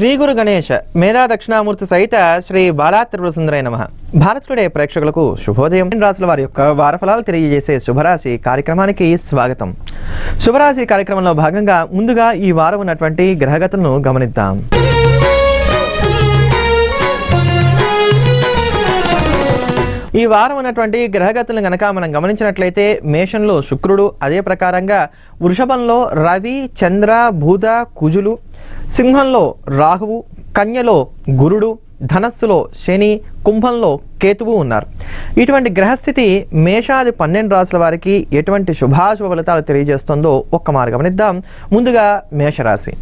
శ్రీ గురు గణేష మేధా దక్షిణామూర్తి సహిత శ్రీ బాలా త్రిపుర సుందరై నమ భారత్ టుడే ప్రేక్షకులకు శుభోదయం రాసుల వారి యొక్క వారఫలాలు తెలియజేసే శుభరాశి కార్యక్రమానికి స్వాగతం శుభరాశి కార్యక్రమంలో భాగంగా ముందుగా ఈ వారం ఉన్నటువంటి గ్రహగతులను గమనిద్దాం ఈ వారం ఉన్నటువంటి గ్రహగతులను గనక మనం గమనించినట్లయితే మేషంలో శుక్రుడు అదే ప్రకారంగా వృషభంలో రవి చంద్ర బుధ కుజులు సింహంలో రాహువు కన్యలో గురుడు ధనస్సులో శని కుంభంలో కేతువు ఉన్నారు ఇటువంటి గ్రహస్థితి మేషాది పన్నెండు రాసుల వారికి ఎటువంటి శుభాశుభ ఫలితాలు తెలియజేస్తుందో ఒక్క మారు గమనిద్దాం ముందుగా మేషరాశి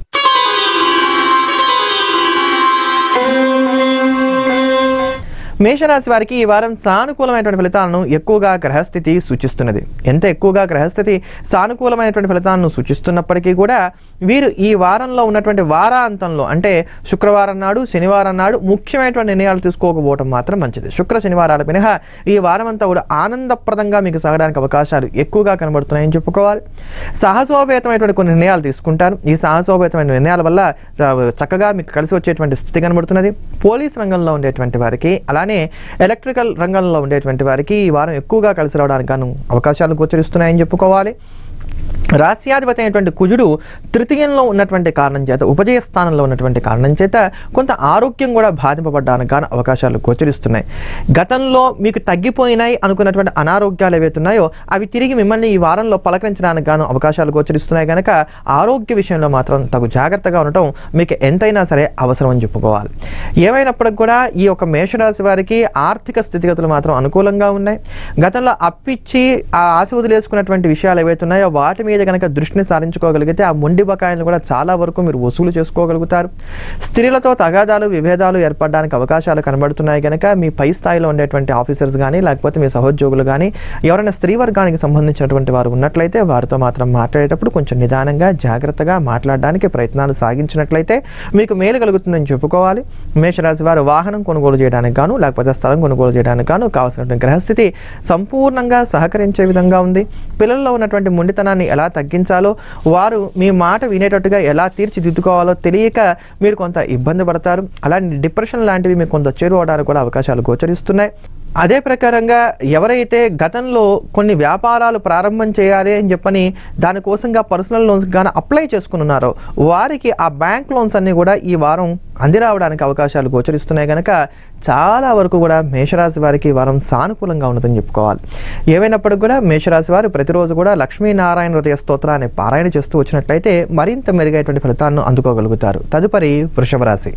మేషరాశి వారికి ఈ వారం సానుకూలమైనటువంటి ఫలితాలను ఎక్కువగా గ్రహస్థితి సూచిస్తున్నది ఎంత ఎక్కువగా గ్రహస్థితి సానుకూలమైనటువంటి ఫలితాలను సూచిస్తున్నప్పటికీ కూడా వీరు ఈ వారంలో ఉన్నటువంటి వారాంతంలో అంటే శుక్రవారం నాడు శనివారం నాడు ముఖ్యమైనటువంటి నిర్ణయాలు తీసుకోకపోవడం మాత్రం మంచిది శుక్ర శనివారాల మినహా ఈ వారం అంతా కూడా ఆనందప్రదంగా మీకు సాగడానికి అవకాశాలు ఎక్కువగా కనబడుతున్నాయని చెప్పుకోవాలి సాహసోపేతమైనటువంటి కొన్ని నిర్ణయాలు తీసుకుంటారు ఈ సాహసోపేతమైన నిర్ణయాల వల్ల చ- చక్కగా మీకు కలిసి వచ్చేటువంటి స్థితి కనబడుతున్నది పోలీస్ రంగంలో ఉండేటువంటి వారికి అలానే ఎలక్ట్రికల్ రంగంలో ఉండేటువంటి వారికి ఈ వారం ఎక్కువగా కలిసి రావడానికి గాను అవకాశాలు గోచరిస్తున్నాయని చెప్పుకోవాలి రాస్యాధిపతి అయినటువంటి కుజుడు తృతీయంలో ఉన్నటువంటి కారణం చేత ఉపజయ స్థానంలో ఉన్నటువంటి కారణం చేత కొంత ఆరోగ్యం కూడా బాధింపబడడానికి గాను అవకాశాలు గోచరిస్తున్నాయి గతంలో మీకు తగ్గిపోయినాయి అనుకున్నటువంటి అనారోగ్యాలు ఏవైతే ఉన్నాయో అవి తిరిగి మిమ్మల్ని ఈ వారంలో పలకరించడానికి గాను అవకాశాలు గోచరిస్తున్నాయి కనుక ఆరోగ్య విషయంలో మాత్రం తగు జాగ్రత్తగా ఉండటం మీకు ఎంతైనా సరే అవసరం అని చెప్పుకోవాలి ఏమైనప్పటికి కూడా ఈ యొక్క మేషరాశి వారికి ఆర్థిక స్థితిగతులు మాత్రం అనుకూలంగా ఉన్నాయి గతంలో అప్పిచ్చి ఆ ఆశ వదిలేసుకున్నటువంటి విషయాలు ఏవైతే ఉన్నాయో వాటి మీద కనుక దృష్టిని సారించుకోగలిగితే ఆ మొండి బకాయిలను కూడా చాలా వరకు మీరు వసూలు చేసుకోగలుగుతారు స్త్రీలతో తగాదాలు విభేదాలు ఏర్పడడానికి అవకాశాలు కనబడుతున్నాయి కనుక మీ పై స్థాయిలో ఉండేటువంటి ఆఫీసర్స్ కానీ లేకపోతే మీ సహోద్యోగులు కానీ ఎవరైనా స్త్రీ వర్గానికి సంబంధించినటువంటి వారు ఉన్నట్లయితే వారితో మాత్రం మాట్లాడేటప్పుడు కొంచెం నిదానంగా జాగ్రత్తగా మాట్లాడడానికి ప్రయత్నాలు సాగించినట్లయితే మీకు మేలు కలుగుతుందని చెప్పుకోవాలి మేషరాశి వారు వాహనం కొనుగోలు చేయడానికి గాను లేకపోతే స్థలం కొనుగోలు చేయడానికి గాను కావాల్సినటువంటి గ్రహస్థితి సంపూర్ణంగా సహకరించే విధంగా ఉంది పిల్లల్లో ఉన్నటువంటి మొండితనాన్ని ఎలా తగ్గించాలో వారు మీ మాట వినేటట్టుగా ఎలా తీర్చిదిద్దుకోవాలో తెలియక మీరు కొంత ఇబ్బంది పడతారు అలాంటి డిప్రెషన్ లాంటివి మీకు కొంత చేరువడానికి కూడా అవకాశాలు గోచరిస్తున్నాయి అదే ప్రకారంగా ఎవరైతే గతంలో కొన్ని వ్యాపారాలు ప్రారంభం చేయాలి అని చెప్పని దానికోసంగా పర్సనల్ లోన్స్ కానీ అప్లై చేసుకుని ఉన్నారో వారికి ఆ బ్యాంక్ లోన్స్ అన్నీ కూడా ఈ వారం అందిరావడానికి అవకాశాలు గోచరిస్తున్నాయి కనుక చాలా వరకు కూడా మేషరాశి వారికి ఈ వారం సానుకూలంగా ఉన్నదని చెప్పుకోవాలి ఏమైనప్పటికీ కూడా మేషరాశి వారు ప్రతిరోజు కూడా లక్ష్మీనారాయణ హృదయ స్తోత్రాన్ని పారాయణ చేస్తూ వచ్చినట్లయితే మరింత మెరుగైనటువంటి ఫలితాలను అందుకోగలుగుతారు తదుపరి వృషభ రాశి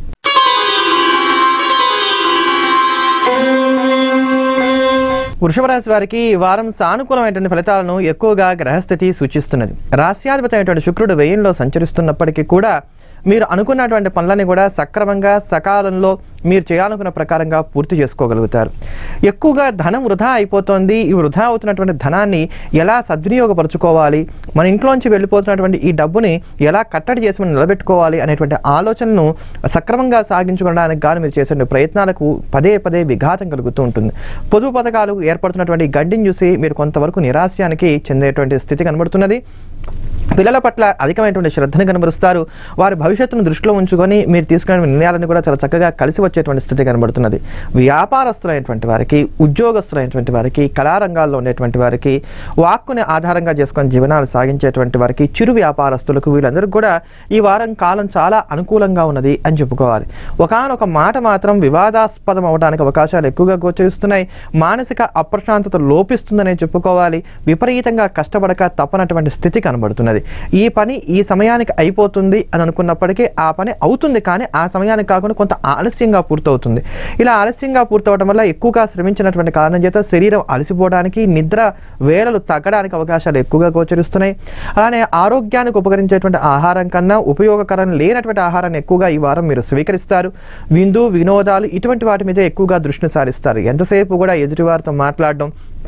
వృషభ రాశి వారికి ఈ వారం సానుకూలమైనటువంటి ఫలితాలను ఎక్కువగా గ్రహస్థితి సూచిస్తున్నది రాశ్యాధిపతి అయినటువంటి శుక్రుడు వ్యయంలో సంచరిస్తున్నప్పటికీ కూడా మీరు అనుకున్నటువంటి పనులని కూడా సక్రమంగా సకాలంలో మీరు చేయాలనుకున్న ప్రకారంగా పూర్తి చేసుకోగలుగుతారు ఎక్కువగా ధనం వృధా అయిపోతుంది ఈ వృధా అవుతున్నటువంటి ధనాన్ని ఎలా సద్వినియోగపరచుకోవాలి మన ఇంట్లోంచి వెళ్ళిపోతున్నటువంటి ఈ డబ్బుని ఎలా కట్టడి చేసి మనం నిలబెట్టుకోవాలి అనేటువంటి ఆలోచనను సక్రమంగా సాగించుకోవడానికి గాను మీరు చేసే ప్రయత్నాలకు పదే పదే విఘాతం కలుగుతూ ఉంటుంది పొదుపు పథకాలు ఏర్పడుతున్నటువంటి గడ్డిని చూసి మీరు కొంతవరకు నిరాశయానికి చెందేటువంటి స్థితి కనబడుతున్నది పిల్లల పట్ల అధికమైనటువంటి శ్రద్ధను కనబరుస్తారు వారి భవిష్యత్తును దృష్టిలో ఉంచుకొని మీరు తీసుకునే నిర్ణయాలను కూడా చాలా చక్కగా కలిసి వచ్చేటువంటి స్థితి కనబడుతున్నది వ్యాపారస్తులైనటువంటి వారికి ఉద్యోగస్తులైనటువంటి వారికి కళారంగాల్లో ఉండేటువంటి వారికి వాక్కుని ఆధారంగా చేసుకొని జీవనాలు సాగించేటువంటి వారికి చిరు వ్యాపారస్తులకు వీళ్ళందరికీ కూడా ఈ వారం కాలం చాలా అనుకూలంగా ఉన్నది అని చెప్పుకోవాలి ఒకనొక మాట మాత్రం వివాదాస్పదం అవడానికి అవకాశాలు ఎక్కువగా గోచరిస్తున్నాయి మానసిక అప్రశాంతత లోపిస్తుందనే చెప్పుకోవాలి విపరీతంగా కష్టపడక తప్పనటువంటి స్థితి కనబడుతున్నది ఈ పని ఈ సమయానికి అయిపోతుంది అని అనుకున్నప్పటికీ ఆ పని అవుతుంది కానీ ఆ సమయానికి కాకుండా కొంత ఆలస్యంగా పూర్తవుతుంది ఇలా ఆలస్యంగా పూర్తవడం వల్ల ఎక్కువగా శ్రమించినటువంటి కారణం చేత శరీరం అలసిపోవడానికి నిద్ర వేళలు తగ్గడానికి అవకాశాలు ఎక్కువగా గోచరిస్తున్నాయి అలానే ఆరోగ్యానికి ఉపకరించేటువంటి ఆహారం కన్నా ఉపయోగకరం లేనటువంటి ఆహారాన్ని ఎక్కువగా ఈ వారం మీరు స్వీకరిస్తారు విందు వినోదాలు ఇటువంటి వాటి మీద ఎక్కువగా దృష్టిని సారిస్తారు ఎంతసేపు కూడా ఎదుటివారితో మాట్లాడడం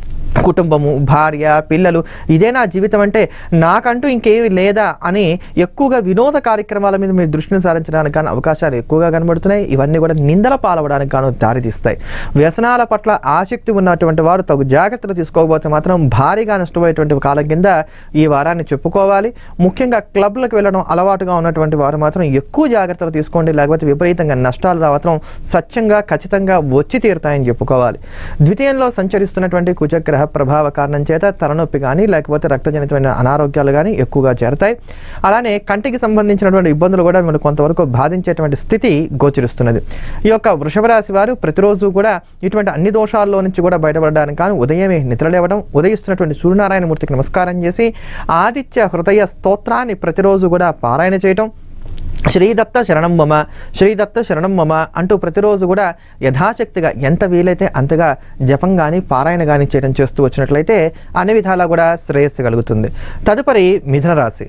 కుటుంబము భార్య పిల్లలు ఇదే నా జీవితం అంటే నాకంటూ ఇంకేమి లేదా అని ఎక్కువగా వినోద కార్యక్రమాల మీద మీరు దృష్టిని సారించడానికి కానీ అవకాశాలు ఎక్కువగా కనబడుతున్నాయి ఇవన్నీ కూడా నిందల పాలవడానికి గాను దారితీస్తాయి వ్యసనాల పట్ల ఆసక్తి ఉన్నటువంటి వారు తగు జాగ్రత్తలు తీసుకోకపోతే మాత్రం భారీగా నష్టపోయేటువంటి కాలం కింద ఈ వారాన్ని చెప్పుకోవాలి ముఖ్యంగా క్లబ్లకు వెళ్ళడం అలవాటుగా ఉన్నటువంటి వారు మాత్రం ఎక్కువ జాగ్రత్తలు తీసుకోండి లేకపోతే విపరీతంగా నష్టాలు రావటం సత్యంగా ఖచ్చితంగా వచ్చి తీరుతాయని చెప్పుకోవాలి ద్వితీయంలో సంచరిస్తున్నటువంటి కుజగ్రహ ప్రభావ కారణం చేత తలనొప్పి కానీ లేకపోతే రక్తజనితమైన అనారోగ్యాలు కానీ ఎక్కువగా చేరతాయి అలానే కంటికి సంబంధించినటువంటి ఇబ్బందులు కూడా మిమ్మల్ని కొంతవరకు బాధించేటువంటి స్థితి గోచరిస్తున్నది ఈ యొక్క వృషభ రాశి వారు ప్రతిరోజు కూడా ఇటువంటి అన్ని దోషాల్లో నుంచి కూడా బయటపడడానికి కానీ ఉదయమే నిద్రలేవడం ఉదయిస్తున్నటువంటి సూర్యనారాయణమూర్తికి నమస్కారం చేసి ఆదిత్య హృదయ స్తోత్రాన్ని ప్రతిరోజు కూడా పారాయణ చేయటం శ్రీదత్త శరణం మమ శ్రీదత్త శరణం మమ అంటూ ప్రతిరోజు కూడా యథాశక్తిగా ఎంత వీలైతే అంతగా జపం కానీ పారాయణ కానీ చేయడం చేస్తూ వచ్చినట్లయితే అన్ని విధాలా కూడా శ్రేయస్సు కలుగుతుంది తదుపరి మిథున రాశి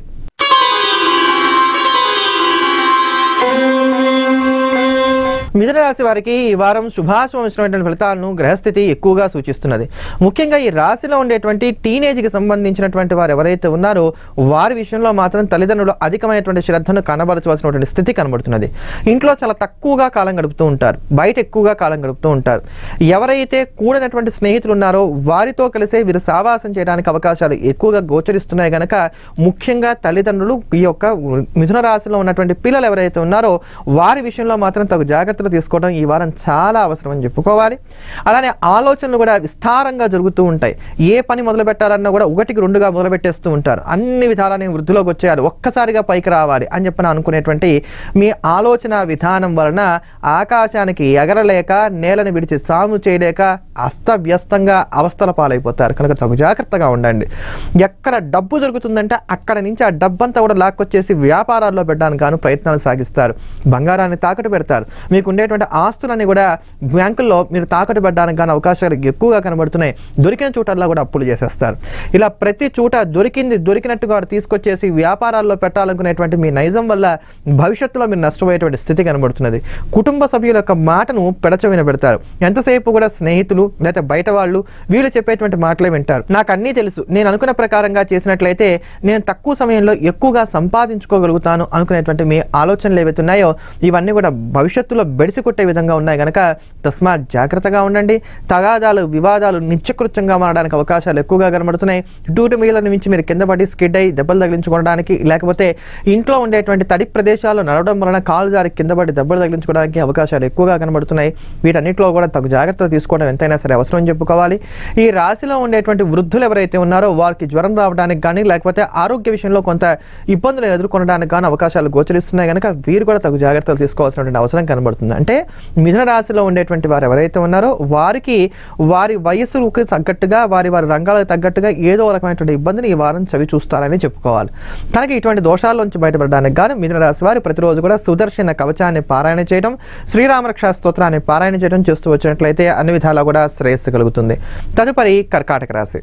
మిథున రాశి వారికి ఈ వారం శుభాశుభమైనటువంటి ఫలితాలను గ్రహస్థితి ఎక్కువగా సూచిస్తున్నది ముఖ్యంగా ఈ రాశిలో ఉండేటువంటి టీనేజ్కి సంబంధించినటువంటి వారు ఎవరైతే ఉన్నారో వారి విషయంలో మాత్రం తల్లిదండ్రులు అధికమైనటువంటి శ్రద్ధను కనబరచవలసినటువంటి స్థితి కనబడుతున్నది ఇంట్లో చాలా తక్కువగా కాలం గడుపుతూ ఉంటారు బయట ఎక్కువగా కాలం గడుపుతూ ఉంటారు ఎవరైతే కూడినటువంటి స్నేహితులు ఉన్నారో వారితో కలిసే వీరు సావాసం చేయడానికి అవకాశాలు ఎక్కువగా గోచరిస్తున్నాయి కనుక ముఖ్యంగా తల్లిదండ్రులు ఈ యొక్క మిథున రాశిలో ఉన్నటువంటి పిల్లలు ఎవరైతే ఉన్నారో వారి విషయంలో మాత్రం తగు జాగ్రత్తలు తీసుకోవడం ఈ వారం చాలా అవసరం అని చెప్పుకోవాలి అలానే ఆలోచనలు కూడా విస్తారంగా జరుగుతూ ఉంటాయి ఏ పని మొదలు పెట్టాలన్నా కూడా ఒకటికి రెండుగా మొదలు పెట్టేస్తూ ఉంటారు అన్ని విధాలా నేను వృద్ధిలోకి వచ్చేయాలి ఒక్కసారిగా పైకి రావాలి అని చెప్పని అనుకునేటువంటి మీ ఆలోచన విధానం వలన ఆకాశానికి ఎగరలేక నేలను విడిచి సాము చేయలేక అస్తవ్యస్తంగా అవస్థల పాలైపోతారు కనుక తగు జాగ్రత్తగా ఉండండి ఎక్కడ డబ్బు దొరుకుతుందంటే అక్కడ నుంచి ఆ డబ్బంతా కూడా లాక్కొచ్చేసి వ్యాపారాల్లో పెట్టడానికి గాను ప్రయత్నాలు సాగిస్తారు బంగారాన్ని తాకట్టు పెడతారు మీకు ఉండేటువంటి ఆస్తులన్నీ కూడా బ్యాంకుల్లో మీరు తాకట్టు పెట్టడానికి కానీ అవకాశాలు ఎక్కువగా కనబడుతున్నాయి దొరికిన చోటల్లో కూడా అప్పులు చేసేస్తారు ఇలా ప్రతి చోట దొరికింది దొరికినట్టుగా వాడు తీసుకొచ్చేసి వ్యాపారాల్లో పెట్టాలనుకునేటువంటి మీ నైజం వల్ల భవిష్యత్తులో మీరు నష్టపోయేటువంటి స్థితి కనబడుతున్నది కుటుంబ సభ్యుల యొక్క మాటను పెడచవిన పెడతారు ఎంతసేపు కూడా స్నేహితులు లేదా బయట వాళ్ళు వీళ్ళు చెప్పేటువంటి మాటలే వింటారు నాకు అన్నీ తెలుసు నేను అనుకున్న ప్రకారంగా చేసినట్లయితే నేను తక్కువ సమయంలో ఎక్కువగా సంపాదించుకోగలుగుతాను అనుకునేటువంటి మీ ఆలోచనలు ఏవైతే ఉన్నాయో ఇవన్నీ కూడా భవిష్యత్తులో బెడిసి కొట్టే విధంగా ఉన్నాయి కనుక తస్మాత్ జాగ్రత్తగా ఉండండి తగాదాలు వివాదాలు నిత్యకృత్యంగా మారడానికి అవకాశాలు ఎక్కువగా కనబడుతున్నాయి టూటు మీల నుంచి మీరు కింద పడి స్కిడ్ అయి దెబ్బలు తగిలించుకోవడానికి లేకపోతే ఇంట్లో ఉండేటువంటి తడి ప్రదేశాలు నడవడం వలన కాలు జారి కింద పడి దెబ్బలు తగిలించుకోవడానికి అవకాశాలు ఎక్కువగా కనబడుతున్నాయి వీటన్నిటిలో కూడా తగు జాగ్రత్తలు తీసుకోవడం ఎంతైనా సరే అవసరం అని చెప్పుకోవాలి ఈ రాశిలో ఉండేటువంటి వృద్ధులు ఎవరైతే ఉన్నారో వారికి జ్వరం రావడానికి కానీ లేకపోతే ఆరోగ్య విషయంలో కొంత ఇబ్బందులు ఎదుర్కొనడానికి కానీ అవకాశాలు గోచరిస్తున్నాయి కనుక వీరు కూడా తగు జాగ్రత్తలు తీసుకోవాల్సినటువంటి అవసరం కనబడుతుంది అంటే మిథున రాశిలో ఉండేటువంటి వారు ఎవరైతే ఉన్నారో వారికి వారి వయసుకు తగ్గట్టుగా వారి వారి రంగాలకు తగ్గట్టుగా ఏదో రకమైనటువంటి ఇబ్బందిని ఈ వారం చవి చూస్తారని చెప్పుకోవాలి కనుక ఇటువంటి దోషాల్లోంచి బయటపడడానికి గాను మిథున రాశి వారు ప్రతిరోజు కూడా సుదర్శన కవచాన్ని పారాయణ చేయడం శ్రీరామరక్ష స్తోత్రాన్ని పారాయణ చేయడం చేస్తూ వచ్చినట్లయితే అన్ని విధాలా కూడా శ్రేయస్సు కలుగుతుంది తదుపరి కర్కాటక రాశి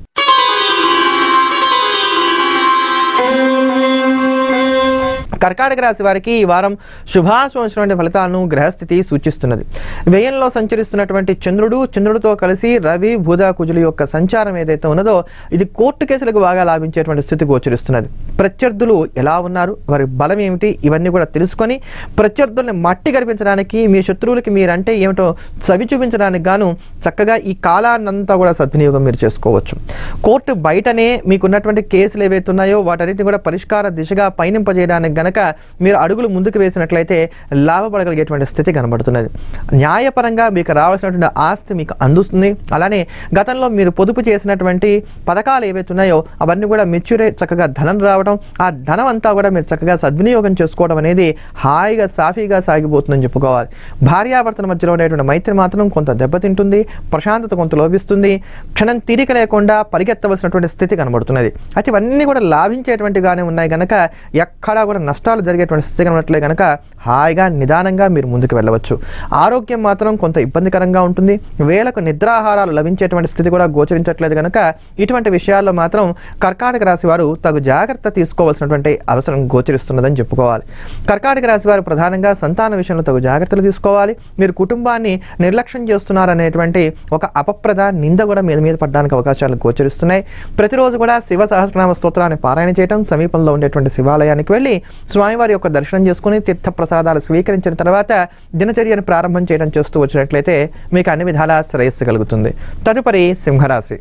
కర్కాటక రాశి వారికి ఈ వారం శుభాశుభమైనటువంటి ఫలితాలను గ్రహస్థితి సూచిస్తున్నది వ్యయంలో సంచరిస్తున్నటువంటి చంద్రుడు చంద్రుడితో కలిసి రవి బుధ కుజుల యొక్క సంచారం ఏదైతే ఉన్నదో ఇది కోర్టు కేసులకు బాగా లాభించేటువంటి స్థితి గోచరిస్తున్నది ప్రత్యర్థులు ఎలా ఉన్నారు వారి బలం ఏమిటి ఇవన్నీ కూడా తెలుసుకొని ప్రత్యర్థుల్ని మట్టి గడిపించడానికి మీ శత్రువులకి మీరంటే ఏమిటో చవి చూపించడానికి గాను చక్కగా ఈ కాలాన్నంతా కూడా సద్వినియోగం మీరు చేసుకోవచ్చు కోర్టు బయటనే మీకున్నటువంటి కేసులు ఏవైతే ఉన్నాయో వాటన్నిటిని కూడా పరిష్కార దిశగా పయనింపజేయడానికి గనక మీరు అడుగులు ముందుకు వేసినట్లయితే లాభపడగలిగేటువంటి స్థితి కనబడుతున్నది న్యాయపరంగా మీకు రావాల్సినటువంటి ఆస్తి మీకు అందుతుంది అలానే గతంలో మీరు పొదుపు చేసినటువంటి పథకాలు ఏవైతే ఉన్నాయో అవన్నీ కూడా మెచ్యూరే చక్కగా ధనం రావడం ఆ ధనం అంతా కూడా మీరు చక్కగా సద్వినియోగం చేసుకోవడం అనేది హాయిగా సాఫీగా సాగిపోతుందని చెప్పుకోవాలి భార్యాభర్తల మధ్యలో ఉండేటువంటి మైత్రి మాత్రం కొంత దెబ్బతింటుంది ప్రశాంతత కొంత లోపిస్తుంది క్షణం తీరిక లేకుండా పరిగెత్తవలసినటువంటి స్థితి కనబడుతున్నది అయితే ఇవన్నీ కూడా లాభించేటువంటిగానే ఉన్నాయి కనుక ఎక్కడా కూడా నష్టాలు జరిగేటువంటి స్థితి కనబడట్లే కనుక హాయిగా నిదానంగా మీరు ముందుకు వెళ్ళవచ్చు ఆరోగ్యం మాత్రం కొంత ఇబ్బందికరంగా ఉంటుంది వేలకు నిద్రాహారాలు లభించేటువంటి స్థితి కూడా గోచరించట్లేదు కనుక ఇటువంటి విషయాల్లో మాత్రం కర్కాటక రాశి వారు తగు జాగ్రత్త తీసుకోవాల్సినటువంటి అవసరం గోచరిస్తున్నదని చెప్పుకోవాలి కర్కాటక రాశి వారు ప్రధానంగా సంతాన విషయంలో తగు జాగ్రత్తలు తీసుకోవాలి మీరు కుటుంబాన్ని నిర్లక్ష్యం చేస్తున్నారనేటువంటి ఒక అపప్రద నింద కూడా మీద మీద పడడానికి అవకాశాలు గోచరిస్తున్నాయి ప్రతిరోజు కూడా శివ సహస్రనామ స్తోత్రాన్ని పారాయణ చేయడం సమీపంలో ఉండేటువంటి శివాలయానికి వెళ్ళి స్వామివారి యొక్క దర్శనం చేసుకుని తీర్థ ప్రసాదాలు స్వీకరించిన తర్వాత దినచర్యను ప్రారంభం చేయడం చేస్తూ వచ్చినట్లయితే మీకు అన్ని విధాలా శ్రేయస్సు కలుగుతుంది తదుపరి సింహరాశి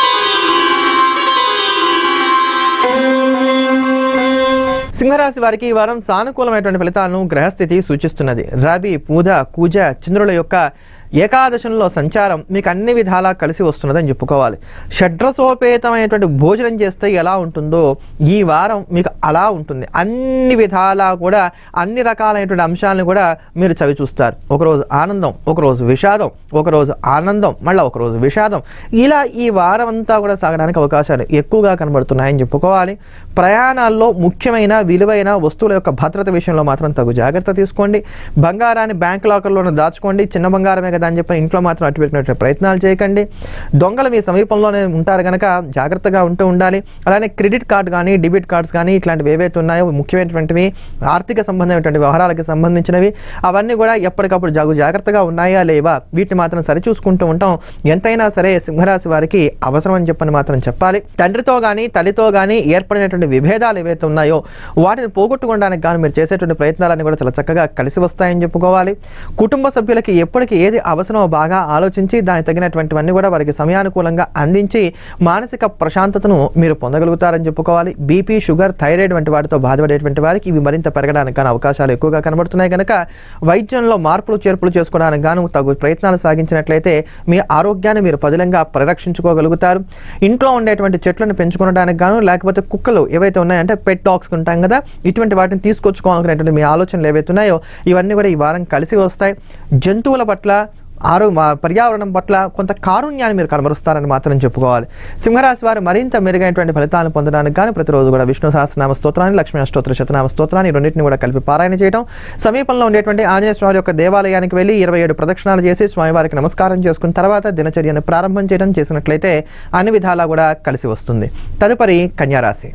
సింహరాశి వారికి ఈ వారం సానుకూలమైనటువంటి ఫలితాలను గ్రహస్థితి సూచిస్తున్నది రవి పూజ కూజ చంద్రుల యొక్క ఏకాదశంలో సంచారం మీకు అన్ని విధాలా కలిసి వస్తున్నదని చెప్పుకోవాలి షడ్రసోపేతమైనటువంటి భోజనం చేస్తే ఎలా ఉంటుందో ఈ వారం మీకు అలా ఉంటుంది అన్ని విధాలా కూడా అన్ని రకాలైనటువంటి అంశాలను కూడా మీరు చవి చూస్తారు ఒకరోజు ఆనందం ఒకరోజు విషాదం ఒకరోజు ఆనందం మళ్ళీ ఒకరోజు విషాదం ఇలా ఈ వారం అంతా కూడా సాగడానికి అవకాశాలు ఎక్కువగా కనబడుతున్నాయని చెప్పుకోవాలి ప్రయాణాల్లో ముఖ్యమైన విలువైన వస్తువుల యొక్క భద్రత విషయంలో మాత్రం తగు జాగ్రత్త తీసుకోండి బంగారాన్ని బ్యాంక్ లాకర్లోనే దాచుకోండి చిన్న బంగారమే కదా అని చెప్పి ఇంట్లో మాత్రం అటు పెట్టినటువంటి ప్రయత్నాలు చేయకండి దొంగలు మీ సమీపంలోనే ఉంటారు కనుక జాగ్రత్తగా ఉంటూ ఉండాలి అలానే క్రెడిట్ కార్డు కానీ డెబిట్ కార్డ్స్ కానీ ఇట్లాంటివి ఏవైతే ఉన్నాయో ముఖ్యమైనటువంటివి ఆర్థిక సంబంధమైనటువంటి వ్యవహారాలకు సంబంధించినవి అవన్నీ కూడా ఎప్పటికప్పుడు జాగు జాగ్రత్తగా ఉన్నాయా లేవా వీటిని మాత్రం సరిచూసుకుంటూ ఉంటాం ఎంతైనా సరే సింహరాశి వారికి అవసరం అని చెప్పని మాత్రం చెప్పాలి తండ్రితో కానీ తల్లితో కానీ ఏర్పడినటువంటి విభేదాలు ఏవైతే ఉన్నాయో వాటిని పోగొట్టుకోవడానికి కానీ మీరు చేసేటువంటి ప్రయత్నాలన్నీ కూడా చాలా చక్కగా కలిసి వస్తాయని చెప్పుకోవాలి కుటుంబ సభ్యులకి ఎప్పటికీ ఏది అవసరమో బాగా ఆలోచించి దానికి తగినటువంటివన్నీ కూడా వారికి సమయానుకూలంగా అందించి మానసిక ప్రశాంతతను మీరు పొందగలుగుతారని చెప్పుకోవాలి బీపీ షుగర్ థైరాయిడ్ వంటి వాటితో బాధపడేటువంటి వారికి ఇవి మరింత పెరగడానికి కానీ అవకాశాలు ఎక్కువగా కనబడుతున్నాయి కనుక వైద్యంలో మార్పులు చేర్పులు చేసుకోవడానికి గాను తగు ప్రయత్నాలు సాగించినట్లయితే మీ ఆరోగ్యాన్ని మీరు పదిలంగా పరిరక్షించుకోగలుగుతారు ఇంట్లో ఉండేటువంటి చెట్లను పెంచుకోవడానికి గాను లేకపోతే కుక్కలు ఏవైతే ఉన్నాయంటే పెట్ డాగ్స్ ఉంటాం కదా ఇటువంటి వాటిని తీసుకొచ్చుకోవాలనుకునేటువంటి మీ ఆలోచనలు ఏవైతే ఉన్నాయో ఇవన్నీ కూడా ఈ వారం కలిసి వస్తాయి జంతువుల పట్ల ఆరో మా పర్యావరణం పట్ల కొంత కారుణ్యాన్ని మీరు కనబరుస్తారని మాత్రం చెప్పుకోవాలి సింహరాశి వారు మరింత మెరుగైనటువంటి ఫలితాలను పొందడానికి కానీ ప్రతిరోజు కూడా విష్ణు సహస్రనామ స్తోత్రాన్ని లక్ష్మీ అష్టోత్తర శతనామ స్తోత్రాన్ని ఈ రెండింటిని కూడా కలిపి పారాయణ చేయడం సమీపంలో ఉండేటువంటి ఆంజనేయ స్వామి యొక్క దేవాలయానికి వెళ్ళి ఇరవై ఏడు ప్రదక్షిణాలు చేసి స్వామివారికి నమస్కారం చేసుకున్న తర్వాత దినచర్యను ప్రారంభం చేయడం చేసినట్లయితే అన్ని విధాలా కూడా కలిసి వస్తుంది తదుపరి కన్యారాశి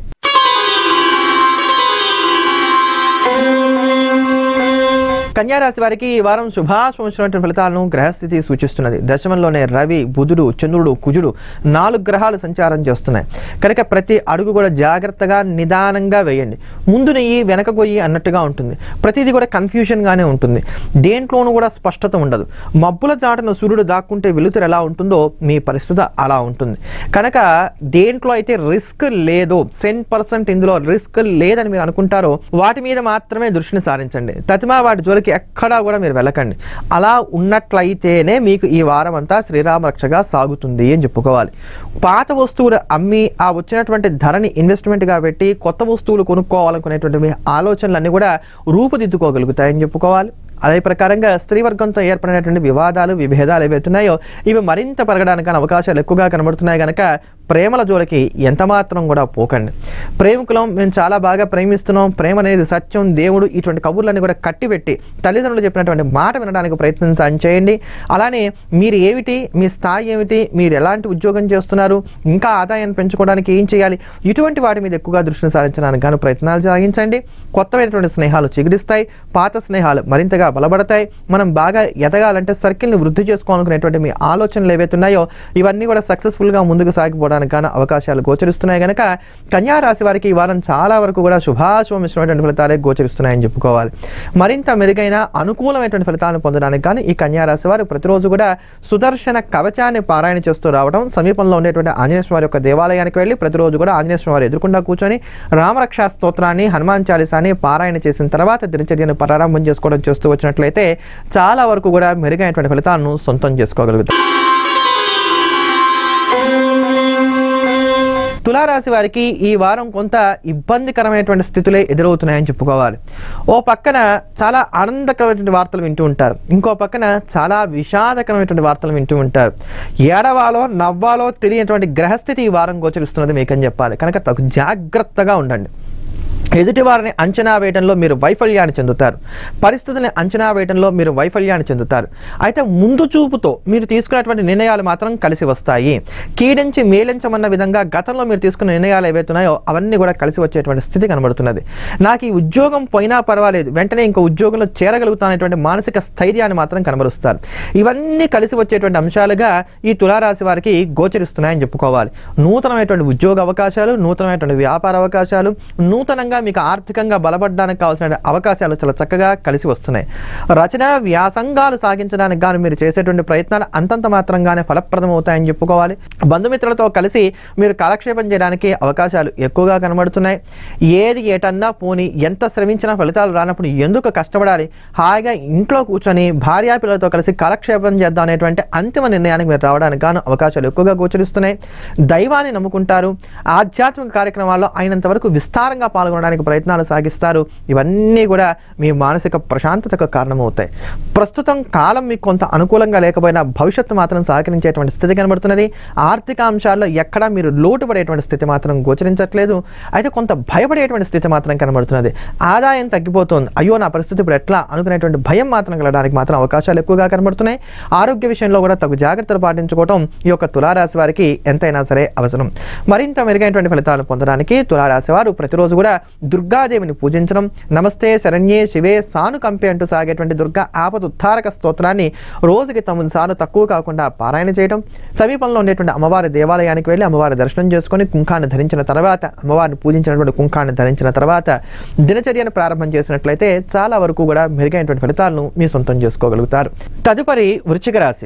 కన్యారాశి వారికి ఈ వారం శుభాశుభమైనటువంటి ఫలితాలను గ్రహస్థితి సూచిస్తున్నది దశమంలోనే రవి బుధుడు చంద్రుడు కుజుడు నాలుగు గ్రహాలు సంచారం చేస్తున్నాయి కనుక ప్రతి అడుగు కూడా జాగ్రత్తగా నిదానంగా వేయండి ముందు నెయ్యి వెనక గొయ్యి అన్నట్టుగా ఉంటుంది ప్రతిదీ కూడా కన్ఫ్యూషన్గానే ఉంటుంది దేంట్లోనూ కూడా స్పష్టత ఉండదు మబ్బుల చాటున సూర్యుడు దాక్కుంటే వెలుతురు ఎలా ఉంటుందో మీ పరిస్థితి అలా ఉంటుంది కనుక దేంట్లో అయితే రిస్క్ లేదో సెన్ పర్సెంట్ ఇందులో రిస్క్ లేదని మీరు అనుకుంటారో వాటి మీద మాత్రమే దృష్టిని సారించండి తతిమా వాటి జోలికి ఎక్కడా కూడా మీరు వెళ్ళకండి అలా ఉన్నట్లయితేనే మీకు ఈ వారం అంతా శ్రీరామ రక్షగా సాగుతుంది అని చెప్పుకోవాలి పాత వస్తువులు అమ్మి ఆ వచ్చినటువంటి ధరని ఇన్వెస్ట్మెంట్గా పెట్టి కొత్త వస్తువులు కొనుక్కోవాలనుకునేటువంటి మీ ఆలోచనలన్నీ కూడా రూపుదిద్దుకోగలుగుతాయని చెప్పుకోవాలి అదే ప్రకారంగా స్త్రీ వర్గంతో ఏర్పడినటువంటి వివాదాలు విభేదాలు ఏవైతే ఉన్నాయో ఇవి మరింత పెరగడానికి అవకాశాలు ఎక్కువగా కనబడుతున్నాయి కనుక ప్రేమల జోలికి ఎంత మాత్రం కూడా పోకండి ప్రేమికులం మేము చాలా బాగా ప్రేమిస్తున్నాం ప్రేమ అనేది సత్యం దేవుడు ఇటువంటి కబుర్లన్నీ కూడా కట్టిపెట్టి తల్లిదండ్రులు చెప్పినటువంటి మాట వినడానికి ప్రయత్నం చేయండి అలానే మీరు ఏమిటి మీ స్థాయి ఏమిటి మీరు ఎలాంటి ఉద్యోగం చేస్తున్నారు ఇంకా ఆదాయాన్ని పెంచుకోవడానికి ఏం చేయాలి ఇటువంటి వాటి మీద ఎక్కువగా దృష్టిని సారించడానికి గాను ప్రయత్నాలు సాగించండి కొత్తమైనటువంటి స్నేహాలు చిగురిస్తాయి పాత స్నేహాలు మరింతగా బలపడతాయి మనం బాగా ఎదగాలంటే సర్కిల్ని వృద్ధి చేసుకోవాలనుకునేటువంటి మీ ఆలోచనలు ఏవైతే ఉన్నాయో ఇవన్నీ కూడా సక్సెస్ఫుల్గా ముందుకు సాగిపోవడానికి గాను అవకాశాలు గోచరిస్తున్నాయి కనుక కన్యా రాశి వారికి ఈ వారం చాలా వరకు కూడా శుభాశుభమిచ్చినటువంటి ఫలితాలే గోచరిస్తున్నాయని చెప్పుకోవాలి మరింత మెరుగైన అనుకూలమైనటువంటి ఫలితాలను పొందడానికి కానీ ఈ కన్యా రాశి వారు ప్రతిరోజు కూడా సుదర్శన కవచాన్ని పారాయణ చేస్తూ రావడం సమీపంలో ఉండేటువంటి ఆంజనేయ స్వామి యొక్క దేవాలయానికి వెళ్ళి ప్రతిరోజు కూడా ఆంజనేయ స్వామి వారు ఎదుర్కొండా కూర్చొని రామరక్షా స్తోత్రాన్ని హనుమాన్ చాలీసాని పారాయణ చేసిన తర్వాత దినచర్యను ప్రారంభం చేసుకోవడం చేస్తూ వచ్చినట్లయితే చాలా వరకు కూడా మెరుగైనటువంటి ఫలితాలను సొంతం చేసుకోగలుగుతారు తులారాశి వారికి ఈ వారం కొంత ఇబ్బందికరమైనటువంటి స్థితులే ఎదురవుతున్నాయని చెప్పుకోవాలి ఓ పక్కన చాలా ఆనందకరమైనటువంటి వార్తలు వింటూ ఉంటారు ఇంకో పక్కన చాలా విషాదకరమైనటువంటి వార్తలు వింటూ ఉంటారు ఏడవాలో నవ్వాలో తెలియనటువంటి గ్రహస్థితి ఈ వారం గోచరిస్తున్నది మీకని చెప్పాలి కనుక తగు జాగ్రత్తగా ఉండండి ఎదుటి వారిని అంచనా వేయడంలో మీరు వైఫల్యాన్ని చెందుతారు పరిస్థితుల్ని అంచనా వేయడంలో మీరు వైఫల్యాన్ని చెందుతారు అయితే ముందు చూపుతో మీరు తీసుకున్నటువంటి నిర్ణయాలు మాత్రం కలిసి వస్తాయి కీడించి మేలించమన్న విధంగా గతంలో మీరు తీసుకున్న నిర్ణయాలు ఏవైతున్నాయో అవన్నీ కూడా కలిసి వచ్చేటువంటి స్థితి కనబడుతున్నది నాకు ఈ ఉద్యోగం పోయినా పర్వాలేదు వెంటనే ఇంకో ఉద్యోగంలో చేరగలుగుతానటువంటి మానసిక స్థైర్యాన్ని మాత్రం కనబరుస్తారు ఇవన్నీ కలిసి వచ్చేటువంటి అంశాలుగా ఈ తులారాశి వారికి గోచరిస్తున్నాయని చెప్పుకోవాలి నూతనమైనటువంటి ఉద్యోగ అవకాశాలు నూతనమైనటువంటి వ్యాపార అవకాశాలు నూతనంగా మీకు ఆర్థికంగా బలపడడానికి కావాల్సిన అవకాశాలు చాలా చక్కగా కలిసి వస్తున్నాయి రచన వ్యాసంగాలు సాగించడానికి గాను మీరు చేసేటువంటి ప్రయత్నాలు అంతంత మాత్రంగానే ఫలప్రదమవుతాయని చెప్పుకోవాలి బంధుమిత్రులతో కలిసి మీరు కాలక్షేపం చేయడానికి అవకాశాలు ఎక్కువగా కనబడుతున్నాయి ఏది ఏటన్నా పోని ఎంత శ్రమించినా ఫలితాలు రానప్పుడు ఎందుకు కష్టపడాలి హాయిగా ఇంట్లో కూర్చొని భార్యా పిల్లలతో కలిసి కాలక్షేపం చేద్దాం అనేటువంటి అంతిమ నిర్ణయానికి మీరు రావడానికి గాను అవకాశాలు ఎక్కువగా గోచరిస్తున్నాయి దైవాన్ని నమ్ముకుంటారు ఆధ్యాత్మిక కార్యక్రమాల్లో అయినంత వరకు విస్తారంగా పాల్గొనడానికి ప్రయత్నాలు సాగిస్తారు ఇవన్నీ కూడా మీ మానసిక ప్రశాంతతకు కారణమవుతాయి ప్రస్తుతం కాలం మీకు కొంత అనుకూలంగా లేకపోయినా భవిష్యత్తు మాత్రం సహకరించేటువంటి స్థితి కనబడుతున్నది ఆర్థిక అంశాల్లో ఎక్కడా మీరు లోటు పడేటువంటి స్థితి మాత్రం గోచరించట్లేదు అయితే కొంత భయపడేటువంటి స్థితి మాత్రం కనబడుతున్నది ఆదాయం తగ్గిపోతుంది అయ్యో నా పరిస్థితి ఇప్పుడు ఎట్లా అనుకునేటువంటి భయం మాత్రం కలగడానికి మాత్రం అవకాశాలు ఎక్కువగా కనబడుతున్నాయి ఆరోగ్య విషయంలో కూడా తగు జాగ్రత్తలు పాటించుకోవడం ఈ యొక్క తులారాశి వారికి ఎంతైనా సరే అవసరం మరింత మెరుగైనటువంటి ఫలితాలు పొందడానికి తులారాశి వారు ప్రతిరోజు కూడా దుర్గాదేవిని పూజించడం నమస్తే శరణ్యే శివే సానుకంపే అంటూ సాగేటువంటి దుర్గా ఆపద ఉద్ధారక స్తోత్రాన్ని రోజుకి తొమ్మిది సార్లు తక్కువ కాకుండా పారాయణ చేయడం సమీపంలో ఉండేటువంటి అమ్మవారి దేవాలయానికి వెళ్ళి అమ్మవారి దర్శనం చేసుకొని కుంకాన్ని ధరించిన తర్వాత అమ్మవారిని పూజించినటువంటి కుంకాన్ని ధరించిన తర్వాత దినచర్యను ప్రారంభం చేసినట్లయితే చాలా వరకు కూడా మెరుగైనటువంటి ఫలితాలను మీ సొంతం చేసుకోగలుగుతారు తదుపరి వృశ్చిక రాశి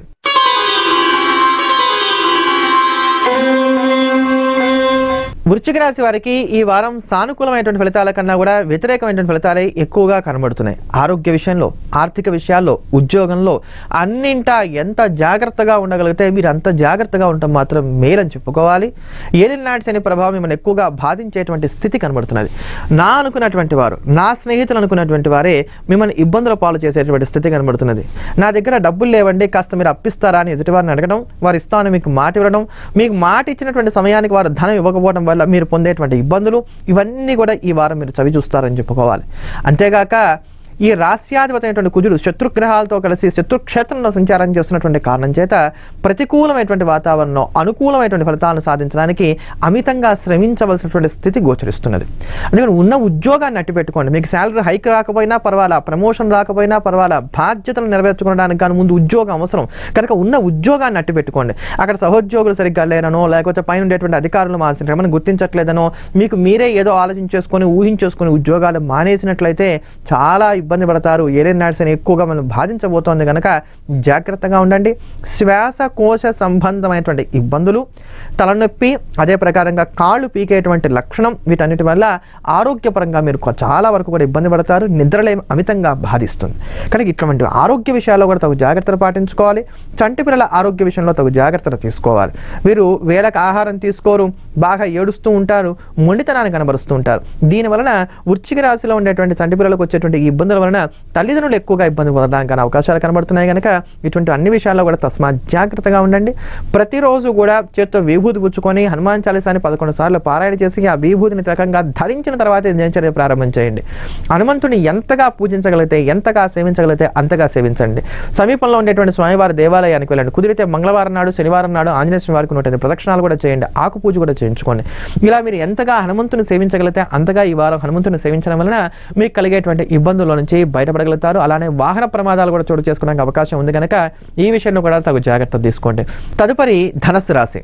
వృశ్చిక రాశి వారికి ఈ వారం సానుకూలమైనటువంటి ఫలితాల కన్నా కూడా వ్యతిరేకమైనటువంటి ఫలితాలే ఎక్కువగా కనబడుతున్నాయి ఆరోగ్య విషయంలో ఆర్థిక విషయాల్లో ఉద్యోగంలో అన్నింటా ఎంత జాగ్రత్తగా ఉండగలిగితే మీరు అంత జాగ్రత్తగా ఉండటం మాత్రం మేలని చెప్పుకోవాలి ఏలిన నాటి శని ప్రభావం మిమ్మల్ని ఎక్కువగా బాధించేటువంటి స్థితి కనబడుతున్నది నా అనుకున్నటువంటి వారు నా స్నేహితులు అనుకున్నటువంటి వారే మిమ్మల్ని ఇబ్బందుల పాలు చేసేటువంటి స్థితి కనబడుతున్నది నా దగ్గర డబ్బులు లేవండి కాస్త మీరు అప్పిస్తారా అని ఎదుటివారిని అడగడం వారు ఇస్తామని మీకు మాట ఇవ్వడం మీకు మాట ఇచ్చినటువంటి సమయానికి వారు ధనం ఇవ్వకపోవడం వల్ల మీరు పొందేటువంటి ఇబ్బందులు ఇవన్నీ కూడా ఈ వారం మీరు చవి చూస్తారని చెప్పుకోవాలి అంతేగాక ఈ రాస్యాధిపతి అయినటువంటి కుజుడు శత్రుగ్రహాలతో కలిసి శత్రుక్షేత్రంలో సంచారం చేస్తున్నటువంటి కారణం చేత ప్రతికూలమైనటువంటి వాతావరణంలో అనుకూలమైనటువంటి ఫలితాలను సాధించడానికి అమితంగా శ్రమించవలసినటువంటి స్థితి గోచరిస్తున్నది అందుకని ఉన్న ఉద్యోగాన్ని అట్టి పెట్టుకోండి మీకు శాలరీ హైక్ రాకపోయినా పర్వాలా ప్రమోషన్ రాకపోయినా పర్వాలా బాధ్యతలు నెరవేర్చుకోవడానికి కానీ ముందు ఉద్యోగం అవసరం కనుక ఉన్న ఉద్యోగాన్ని అట్టి పెట్టుకోండి అక్కడ సహోద్యోగులు సరిగ్గా లేరనో లేకపోతే పైన ఉండేటువంటి అధికారులు మా శ్రమను గుర్తించట్లేదనో మీకు మీరే ఏదో ఆలోచించేసుకొని ఊహించేసుకొని ఉద్యోగాలు మానేసినట్లయితే చాలా ఇబ్బంది పడతారు ఏలియన్ నాట్స్ అని ఎక్కువగా మనం బాధించబోతోంది కనుక జాగ్రత్తగా ఉండండి శ్వాసకోశ సంబంధమైనటువంటి ఇబ్బందులు తలనొప్పి అదే ప్రకారంగా కాళ్ళు పీకేటువంటి లక్షణం వీటన్నిటి వల్ల ఆరోగ్యపరంగా మీరు కొ- చాలా వరకు కూడా ఇబ్బంది పడతారు నిద్రలేం అమితంగా బాధిస్తుంది కనుక ఇటువంటి ఆరోగ్య విషయాల్లో కూడా తగు జాగ్రత్తలు పాటించుకోవాలి చంటి పిల్లల ఆరోగ్య విషయంలో తగు జాగ్రత్తలు తీసుకోవాలి వీరు వేళకు ఆహారం తీసుకోరు బాగా ఏడుస్తూ ఉంటారు మొండితనాన్ని కనబరుస్తూ ఉంటారు దీని వలన వృచ్చిక రాశిలో ఉండేటువంటి చంటి పిల్లలకు వచ్చేటువంటి ఈ ఇబ్బందుల వలన తల్లిదండ్రులు ఎక్కువగా ఇబ్బంది పడడానికి కానీ అవకాశాలు కనబడుతున్నాయి కనుక ఇటువంటి అన్ని విషయాల్లో కూడా తస్మాత్ జాగ్రత్తగా ఉండండి ప్రతిరోజు కూడా చేత్తో విభూతి పుచ్చుకొని హనుమాన్ చాలీసాని పదకొండు సార్లు పారాయణ చేసి ఆ విభూతిని రకంగా ధరించిన తర్వాత దినచర్య ప్రారంభం చేయండి హనుమంతుని ఎంతగా పూజించగలిగితే ఎంతగా సేవించగలిగితే అంతగా సేవించండి సమీపంలో ఉండేటువంటి స్వామివారి దేవాలయానికి వెళ్ళండి కుదిరితే మంగళవారం నాడు శనివారం నాడు ఆంజనేయ స్వామి వారికి నూట ప్రదక్షిణాలు కూడా చేయండి ఆకు పూజ కూడా చేయించుకోండి ఇలా మీరు ఎంతగా హనుమంతుని సేవించగలిగితే అంతగా ఈ వారం హనుమంతుని సేవించడం వలన మీకు కలిగేటువంటి ఇబ్బందుల నుంచి బయటపడగలుగుతారు అలానే వాహన ప్రమాదాలు కూడా చోటు చేసుకోవడానికి అవకాశం ఉంది కనుక ఈ విషయంలో కూడా తగు జాగ్రత్త తీసుకోండి తదుపరి ధనస్సు రాశి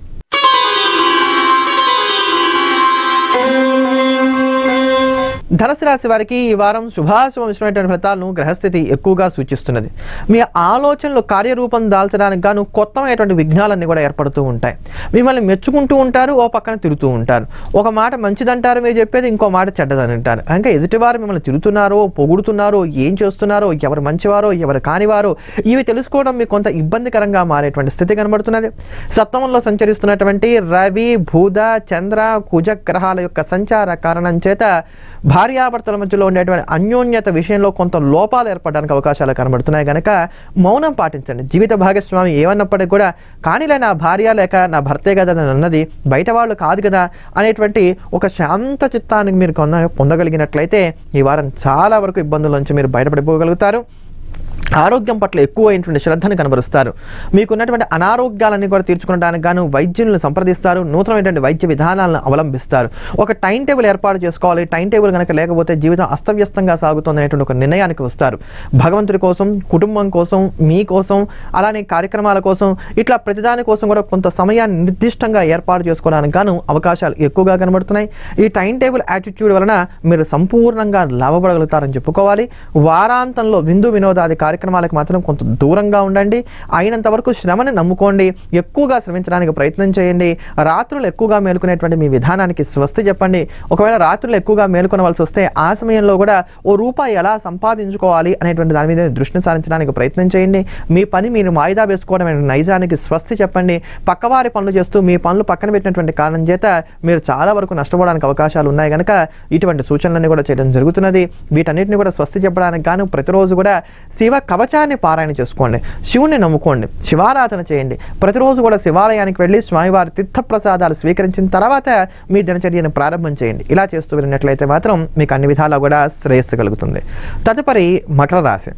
ధనుసు రాశి వారికి ఈ వారం శుభాశుభమిశ్రమైనటువంటి ఫలితాలను గ్రహస్థితి ఎక్కువగా సూచిస్తున్నది మీ ఆలోచనలు కార్యరూపం దాల్చడానికి గాను కొత్తమైనటువంటి విఘ్నాలన్నీ కూడా ఏర్పడుతూ ఉంటాయి మిమ్మల్ని మెచ్చుకుంటూ ఉంటారు ఓ పక్కన తిరుగుతూ ఉంటారు ఒక మాట మంచిదంటారు మీరు చెప్పేది ఇంకో మాట చెడ్డదని అంటారు ఇంకా ఎదుటివారు మిమ్మల్ని తిరుగుతున్నారో పొగుడుతున్నారో ఏం చేస్తున్నారో ఎవరు మంచివారో ఎవరు కానివారో ఇవి తెలుసుకోవడం మీకు కొంత ఇబ్బందికరంగా మారేటువంటి స్థితి కనబడుతున్నది సప్తమంలో సంచరిస్తున్నటువంటి రవి బుధ చంద్ర కుజ గ్రహాల యొక్క సంచార కారణం చేత భార్యాభర్తల మధ్యలో ఉండేటువంటి అన్యోన్యత విషయంలో కొంత లోపాలు ఏర్పడడానికి అవకాశాలు కనబడుతున్నాయి కనుక మౌనం పాటించండి జీవిత భాగస్వామి ఏమన్నప్పటికీ కూడా కానీలే నా భార్య లేక నా భర్తే కదా అని అన్నది బయట వాళ్ళు కాదు కదా అనేటువంటి ఒక శాంత చిత్తానికి మీరు కొన్న పొందగలిగినట్లయితే ఈ వారం చాలా వరకు ఇబ్బందుల నుంచి మీరు బయటపడిపోగలుగుతారు ఆరోగ్యం పట్ల ఎక్కువైనటువంటి శ్రద్ధను కనబరుస్తారు మీకున్నటువంటి అనారోగ్యాలన్నీ కూడా తీర్చుకోవడానికి గాను వైద్యులను సంప్రదిస్తారు నూతనమైనటువంటి వైద్య విధానాలను అవలంబిస్తారు ఒక టైం టేబుల్ ఏర్పాటు చేసుకోవాలి టైం టేబుల్ కనుక లేకపోతే జీవితం అస్తవ్యస్తంగా సాగుతుంది అనేటువంటి ఒక నిర్ణయానికి వస్తారు భగవంతుడి కోసం కుటుంబం కోసం మీ కోసం అలానే కార్యక్రమాల కోసం ఇట్లా ప్రతిదాని కోసం కూడా కొంత సమయాన్ని నిర్దిష్టంగా ఏర్పాటు చేసుకోవడానికి గాను అవకాశాలు ఎక్కువగా కనబడుతున్నాయి ఈ టైం టేబుల్ యాటిట్యూడ్ వలన మీరు సంపూర్ణంగా లాభపడగలుగుతారని చెప్పుకోవాలి వారాంతంలో విందు వినోదాది కార్యక్రమాలకు మాత్రం కొంత దూరంగా ఉండండి అయినంత వరకు శ్రమని నమ్ముకోండి ఎక్కువగా శ్రమించడానికి ప్రయత్నం చేయండి రాత్రులు ఎక్కువగా మేలుకునేటువంటి మీ విధానానికి స్వస్తి చెప్పండి ఒకవేళ రాత్రులు ఎక్కువగా మేలుకొనవలసి వస్తే ఆ సమయంలో కూడా ఓ రూపాయి ఎలా సంపాదించుకోవాలి అనేటువంటి దాని మీద దృష్టిని సారించడానికి ప్రయత్నం చేయండి మీ పని మీరు వాయిదా వేసుకోవడం అనే నైజానికి స్వస్తి చెప్పండి పక్కవారి పనులు చేస్తూ మీ పనులు పక్కన పెట్టినటువంటి కారణం చేత మీరు చాలా వరకు నష్టపోవడానికి అవకాశాలు ఉన్నాయి కనుక ఇటువంటి సూచనలన్నీ కూడా చేయడం జరుగుతున్నది వీటన్నిటిని కూడా స్వస్తి చెప్పడానికి గాను ప్రతిరోజు కూడా శివ కవచాన్ని పారాయణ చేసుకోండి శివుణ్ణి నమ్ముకోండి శివారాధన చేయండి ప్రతిరోజు కూడా శివాలయానికి వెళ్ళి స్వామివారి తీర్థప్రసాదాలు స్వీకరించిన తర్వాత మీ దినచర్యను ప్రారంభం చేయండి ఇలా చేస్తూ వెళ్ళినట్లయితే మాత్రం మీకు అన్ని విధాలా కూడా శ్రేయస్సు కలుగుతుంది తదుపరి మకర రాశి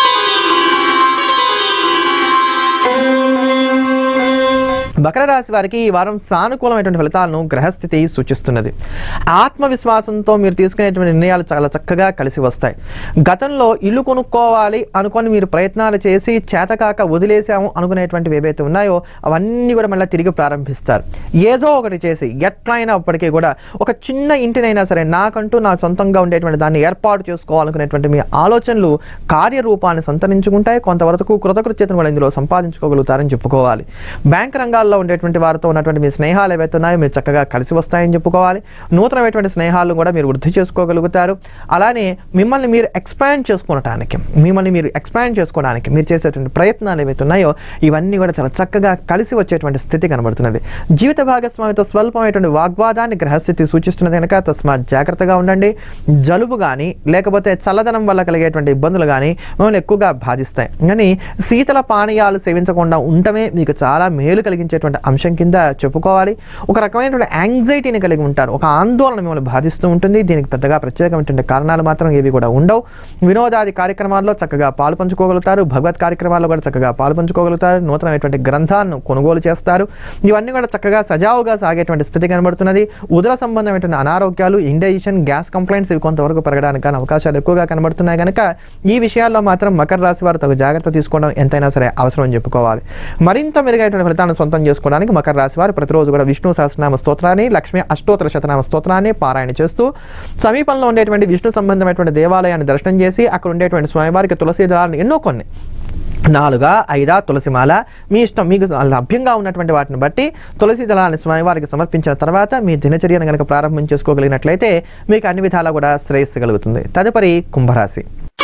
మకర రాశి వారికి ఈ వారం సానుకూలమైనటువంటి ఫలితాలను గ్రహస్థితి సూచిస్తున్నది ఆత్మవిశ్వాసంతో మీరు తీసుకునేటువంటి నిర్ణయాలు చాలా చక్కగా కలిసి వస్తాయి గతంలో ఇల్లు కొనుక్కోవాలి అనుకొని మీరు ప్రయత్నాలు చేసి చేతకాక వదిలేసాము అనుకునేటువంటివి ఏవైతే ఉన్నాయో అవన్నీ కూడా మళ్ళీ తిరిగి ప్రారంభిస్తారు ఏదో ఒకటి చేసి ఎట్లయినా అప్పటికీ కూడా ఒక చిన్న ఇంటినైనా సరే నాకంటూ నా సొంతంగా ఉండేటువంటి దాన్ని ఏర్పాటు చేసుకోవాలనుకునేటువంటి మీ ఆలోచనలు కార్యరూపాన్ని సంతరించుకుంటాయి కొంతవరకు కృతకృత్యతను కూడా ఇందులో సంపాదించుకోగలుగుతారని చెప్పుకోవాలి బ్యాంక్ రంగాల్లో ఉండేటువంటి వారితో ఉన్నటువంటి మీ స్నేహాలు ఏవైతే ఉన్నాయో మీరు చక్కగా కలిసి వస్తాయని చెప్పుకోవాలి నూతనమైనటువంటి స్నేహాలను కూడా మీరు వృద్ధి చేసుకోగలుగుతారు అలానే మిమ్మల్ని మీరు ఎక్స్పాండ్ చేసుకోవడానికి మిమ్మల్ని మీరు ఎక్స్పాండ్ చేసుకోవడానికి మీరు చేసేటువంటి ప్రయత్నాలు ఏవైతే ఉన్నాయో ఇవన్నీ కూడా చాలా చక్కగా కలిసి వచ్చేటువంటి స్థితి కనబడుతున్నది జీవిత భాగస్వామితో స్వల్పమైనటువంటి వాగ్వాదాన్ని గ్రహస్థితి సూచిస్తున్నది కనుక తస్మాత్ జాగ్రత్తగా ఉండండి జలుబు కానీ లేకపోతే చల్లదనం వల్ల కలిగేటువంటి ఇబ్బందులు కానీ మిమ్మల్ని ఎక్కువగా బాధిస్తాయి కానీ శీతల పానీయాలు సేవించకుండా ఉండటమే మీకు చాలా మేలు కలిగించేటువంటి అంశం కింద చెప్పుకోవాలి ఒక రకమైనటువంటి యాంగ్జైటీని కలిగి ఉంటారు ఒక ఆందోళన మిమ్మల్ని బాధిస్తూ ఉంటుంది దీనికి పెద్దగా ప్రత్యేకమైనటువంటి కారణాలు మాత్రం ఏవి కూడా ఉండవు వినోదాది కార్యక్రమాల్లో చక్కగా పాలు పంచుకోగలుగుతారు భగవత్ కార్యక్రమాల్లో కూడా చక్కగా పాలు పంచుకోగలుగుతారు నూతనమైనటువంటి గ్రంథాలను కొనుగోలు చేస్తారు ఇవన్నీ కూడా చక్కగా సజావుగా సాగేటువంటి స్థితి కనబడుతున్నది ఉదర సంబంధమైనటువంటి అనారోగ్యాలు ఇండైజెషన్ గ్యాస్ కంప్లైంట్స్ ఇవి కొంతవరకు పెరగడానికి కానీ అవకాశాలు ఎక్కువగా కనబడుతున్నాయి కనుక ఈ విషయాల్లో మాత్రం మకర రాశి వారు తగు జాగ్రత్త తీసుకోవడం ఎంతైనా సరే అవసరం అని చెప్పుకోవాలి మరింత మెరుగైనటువంటి ఫలితాలను సొంతం చేసుకోవడానికి మకర రాశి వారు ప్రతిరోజు కూడా విష్ణు సహస్రనామ స్తోత్రాన్ని లక్ష్మీ అష్టోత్తర శతనామ స్తోత్రాన్ని పారాయణ చేస్తూ సమీపంలో ఉండేటువంటి విష్ణు సంబంధమైనటువంటి దేవాలయాన్ని దర్శనం చేసి అక్కడ ఉండేటువంటి స్వామివారికి తులసి దళాలను ఎన్నో కొన్ని నాలుగా ఐదా తులసిమాల మీ ఇష్టం మీకు లభ్యంగా ఉన్నటువంటి వాటిని బట్టి తులసి దళాన్ని స్వామివారికి సమర్పించిన తర్వాత మీ దినచర్యను కనుక ప్రారంభం చేసుకోగలిగినట్లయితే మీకు అన్ని విధాలా కూడా శ్రేయస్సు కలుగుతుంది తదుపరి కుంభరాశి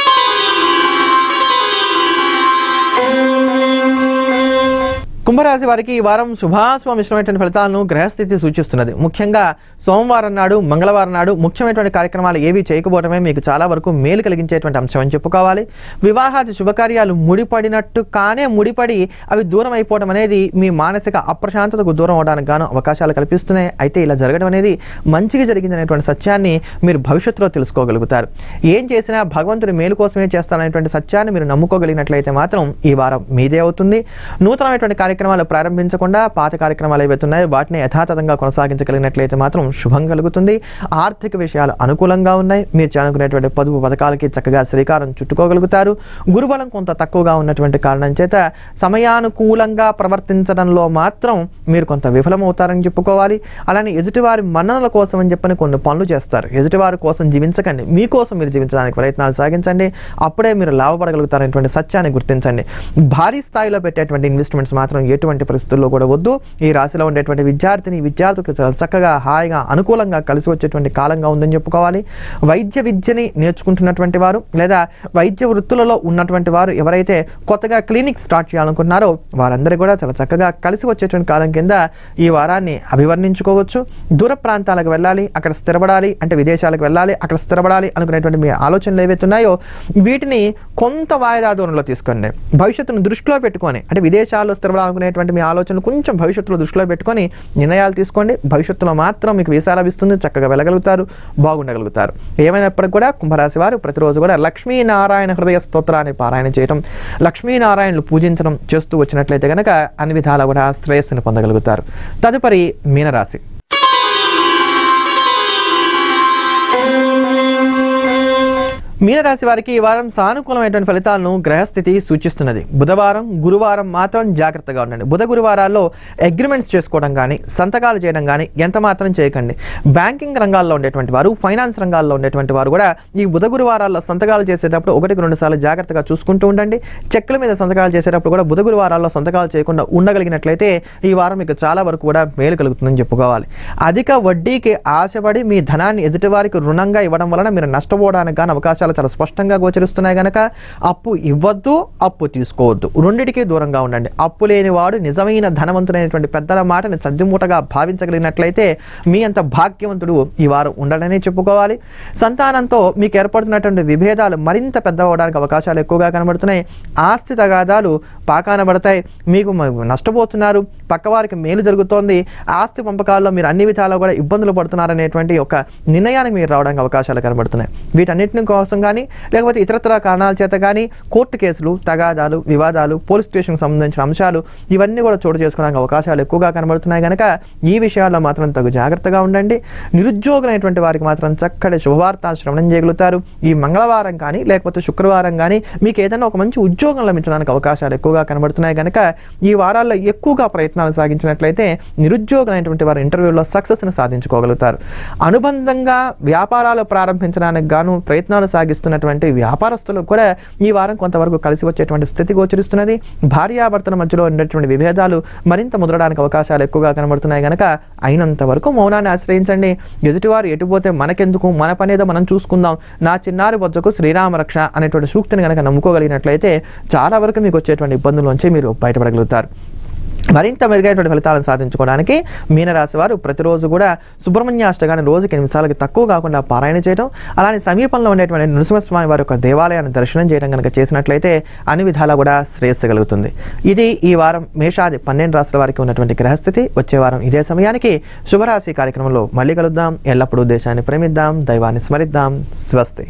కుంభరాశి వారికి ఈ వారం శుభాశుభమిశ్రమైనటువంటి ఫలితాలను గ్రహస్థితి సూచిస్తున్నది ముఖ్యంగా సోమవారం నాడు మంగళవారం నాడు ముఖ్యమైనటువంటి కార్యక్రమాలు ఏవి చేయకపోవడమే మీకు చాలా వరకు మేలు కలిగించేటువంటి అంశం అని చెప్పుకోవాలి వివాహాది శుభకార్యాలు ముడిపడినట్టు కానే ముడిపడి అవి దూరం అయిపోవడం అనేది మీ మానసిక అప్రశాంతతకు దూరం అవడానికి గాను అవకాశాలు కల్పిస్తున్నాయి అయితే ఇలా జరగడం అనేది మంచిగా జరిగిందనేటువంటి సత్యాన్ని మీరు భవిష్యత్తులో తెలుసుకోగలుగుతారు ఏం చేసినా భగవంతుడి మేలు కోసమే చేస్తాననేటువంటి సత్యాన్ని మీరు నమ్ముకోగలిగినట్లయితే మాత్రం ఈ వారం మీదే అవుతుంది నూతనమైనటువంటి కార్యక్రమాలు ప్రారంభించకుండా పాత కార్యక్రమాలు ఏవైతే ఉన్నాయో వాటిని యథాతథంగా కొనసాగించగలిగినట్లయితే మాత్రం శుభం కలుగుతుంది ఆర్థిక విషయాలు అనుకూలంగా ఉన్నాయి మీరు చేనుకునేటువంటి పొదుపు పథకాలకి చక్కగా శ్రీకారం చుట్టుకోగలుగుతారు గురుబలం కొంత తక్కువగా ఉన్నటువంటి కారణం చేత సమయానుకూలంగా ప్రవర్తించడంలో మాత్రం మీరు కొంత విఫలమవుతారని చెప్పుకోవాలి అలానే ఎదుటివారి మన్ననల కోసం అని చెప్పని కొన్ని పనులు చేస్తారు ఎదుటివారి కోసం జీవించకండి మీకోసం మీరు జీవించడానికి ప్రయత్నాలు సాగించండి అప్పుడే మీరు లాభపడగలుగుతారనేటువంటి సత్యాన్ని గుర్తించండి భారీ స్థాయిలో పెట్టేటువంటి ఇన్వెస్ట్మెంట్స్ మాత్రం మాత్రం ఎటువంటి పరిస్థితుల్లో కూడా వద్దు ఈ రాశిలో ఉండేటువంటి విద్యార్థిని విద్యార్థులకు చాలా చక్కగా హాయిగా అనుకూలంగా కలిసి వచ్చేటువంటి కాలంగా ఉందని చెప్పుకోవాలి వైద్య విద్యని నేర్చుకుంటున్నటువంటి వారు లేదా వైద్య వృత్తులలో ఉన్నటువంటి వారు ఎవరైతే కొత్తగా క్లినిక్ స్టార్ట్ చేయాలనుకుంటున్నారో వారందరూ కూడా చాలా చక్కగా కలిసి వచ్చేటువంటి కాలం కింద ఈ వారాన్ని అభివర్ణించుకోవచ్చు దూర ప్రాంతాలకు వెళ్ళాలి అక్కడ స్థిరపడాలి అంటే విదేశాలకు వెళ్ళాలి అక్కడ స్థిరపడాలి అనుకునేటువంటి మీ ఆలోచనలు ఏవైతే ఉన్నాయో వీటిని కొంత వాయిదా దూరంలో తీసుకోండి భవిష్యత్తును దృష్టిలో పెట్టుకొని అంటే విదేశాల్లో స్థిరపడాలనుకునేటువంటి మీ ఆలోచనలు కొంచెం భవిష్యత్తులో దృష్టిలో పెట్టుకొని నిర్ణయాలు తీసుకోండి భవిష్యత్తులో మాత్రం మీకు వీసా లభిస్తుంది చక్కగా వెళ్ళగలుగుతారు బాగుండగలుగుతారు ఏమైనప్పటికీ కూడా కుంభరాశి వారు ప్రతిరోజు కూడా లక్ష్మీనారాయణ హృదయ స్తోత్రాన్ని పారాయణ చేయడం లక్ష్మీనారాయణలు పూజించడం చేస్తూ వచ్చినట్లయితే కనుక అన్ని విధాలా కూడా శ్రేయస్సుని పొందగలుగుతారు తదుపరి మీనరాశి మీనరాశి వారికి ఈ వారం సానుకూలమైనటువంటి ఫలితాలను గ్రహస్థితి సూచిస్తున్నది బుధవారం గురువారం మాత్రం జాగ్రత్తగా ఉండండి బుధ గురువారాల్లో అగ్రిమెంట్స్ చేసుకోవడం కానీ సంతకాలు చేయడం కానీ ఎంత మాత్రం చేయకండి బ్యాంకింగ్ రంగాల్లో ఉండేటువంటి వారు ఫైనాన్స్ రంగాల్లో ఉండేటువంటి వారు కూడా ఈ బుధ గురువారాల్లో సంతకాలు చేసేటప్పుడు ఒకటికి రెండు సార్లు జాగ్రత్తగా చూసుకుంటూ ఉండండి చెక్కుల మీద సంతకాలు చేసేటప్పుడు కూడా బుధ గురువారాల్లో సంతకాలు చేయకుండా ఉండగలిగినట్లయితే ఈ వారం మీకు చాలా వరకు కూడా మేలు కలుగుతుందని చెప్పుకోవాలి అధిక వడ్డీకి ఆశపడి మీ ధనాన్ని ఎదుటివారికి రుణంగా ఇవ్వడం వలన మీరు నష్టపోవడానికి కానీ అవకాశాలు చాలా స్పష్టంగా గోచరిస్తున్నాయి కనుక అప్పు ఇవ్వద్దు అప్పు తీసుకోవద్దు రెండిటికి దూరంగా ఉండండి అప్పు లేనివాడు నిజమైన ధనవంతుడైనటువంటి పెద్దల మాటని సద్దుమూటగా భావించగలిగినట్లయితే మీ అంత భాగ్యవంతుడు ఈ వారం ఉండడనే చెప్పుకోవాలి సంతానంతో మీకు ఏర్పడుతున్నటువంటి విభేదాలు మరింత పెద్దవడానికి అవకాశాలు ఎక్కువగా కనబడుతున్నాయి ఆస్తి తగాదాలు పాకాన పడతాయి మీకు మ- నష్టపోతున్నారు పక్కవారికి మేలు జరుగుతోంది ఆస్తి పంపకాల్లో మీరు అన్ని విధాలా కూడా ఇబ్బందులు పడుతున్నారనేటువంటి ఒక నిర్ణయానికి మీరు రావడానికి అవకాశాలు కనబడుతున్నాయి వీటన్నిటిని కోసం కానీ లేకపోతే ఇతరత్ర కారణాల చేత కానీ కోర్టు కేసులు తగాదాలు వివాదాలు పోలీస్ స్టేషన్కి సంబంధించిన అంశాలు ఇవన్నీ కూడా చోటు చేసుకోవడానికి అవకాశాలు ఎక్కువగా కనబడుతున్నాయి కనుక ఈ విషయాల్లో మాత్రం తగు జాగ్రత్తగా ఉండండి నిరుద్యోగులైనటువంటి వారికి మాత్రం చక్కటి శుభవార్త శ్రవణం చేయగలుగుతారు ఈ మంగళవారం కానీ లేకపోతే శుక్రవారం కానీ మీకు ఏదైనా ఒక మంచి ఉద్యోగం లభించడానికి అవకాశాలు ఎక్కువగా కనబడుతున్నాయి కనుక ఈ వారాల్లో ఎక్కువగా ప్రయత్నాలు సాగించినట్లయితే నిరుద్యోగులైనటువంటి వారు ఇంటర్వ్యూలో సక్సెస్ని సాధించుకోగలుగుతారు అనుబంధంగా వ్యాపారాలు ప్రారంభించడానికి గాను ప్రయత్నాలు సాగిస్తున్నటువంటి వ్యాపారస్తులకు కూడా ఈ వారం కొంతవరకు కలిసి వచ్చేటువంటి స్థితి గోచరిస్తున్నది భార్యాభర్తల మధ్యలో ఉండేటువంటి విభేదాలు మరింత ముదరడానికి అవకాశాలు ఎక్కువగా కనబడుతున్నాయి కనుక అయినంత వరకు మౌనాన్ని ఆశ్రయించండి ఎదుటివారు ఎటుపోతే మనకెందుకు మన పనేదో మనం చూసుకుందాం నా చిన్నారి వద్దకు శ్రీరామ రక్ష అనేటువంటి సూక్తిని కనుక నమ్ముకోగలిగినట్లయితే చాలా వరకు మీకు వచ్చేటువంటి ఇబ్బందుల నుంచి మీరు బయటపడగలుగుతారు మరింత మెరుగైనటువంటి ఫలితాలను సాధించుకోవడానికి మీనరాశి వారు ప్రతిరోజు కూడా సుబ్రహ్మణ్యాష్టకాన్ని రోజుకి ఎనిమిది సార్లకి తక్కువ కాకుండా పారాయణ చేయడం అలానే సమీపంలో ఉండేటువంటి నృసింహస్వామి వారి యొక్క దేవాలయాన్ని దర్శనం చేయడం కనుక చేసినట్లయితే అన్ని విధాలా కూడా శ్రేయస్సు కలుగుతుంది ఇది ఈ వారం మేషాది పన్నెండు రాశుల వారికి ఉన్నటువంటి గ్రహస్థితి వచ్చే వారం ఇదే సమయానికి శుభరాశి కార్యక్రమంలో మళ్ళీ కలుద్దాం ఎల్లప్పుడూ దేశాన్ని ప్రేమిద్దాం దైవాన్ని స్మరిద్దాం స్వస్తి